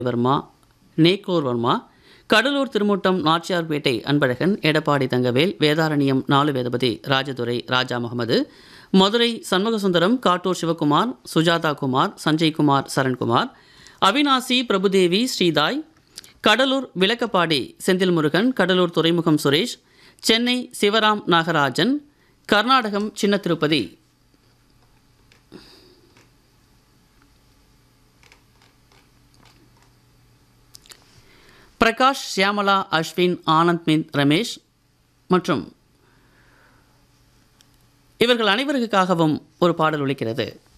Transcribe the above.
வர்மா நேக்கோர் வர்மா கடலூர் திருமுட்டம் நாச்சியார்பேட்டை அன்பழகன் எடப்பாடி தங்கவேல் வேதாரண்யம் நாலு வேதபதி ராஜதுரை ராஜா முகமது மதுரை சண்முகசுந்தரம் காட்டூர் சிவகுமார் சுஜாதா குமார் சஞ்சய் குமார் சரண்குமார் அவினாசி பிரபுதேவி ஸ்ரீதாய் கடலூர் விளக்கப்பாடி செந்தில் முருகன் கடலூர் துறைமுகம் சுரேஷ் சென்னை சிவராம் நாகராஜன் கர்நாடகம் சின்ன திருப்பதி பிரகாஷ் சியாமலா அஸ்வின் ஆனந்த் மின் ரமேஷ் மற்றும் இவர்கள் அனைவருக்காகவும் ஒரு பாடல் ஒலிக்கிறது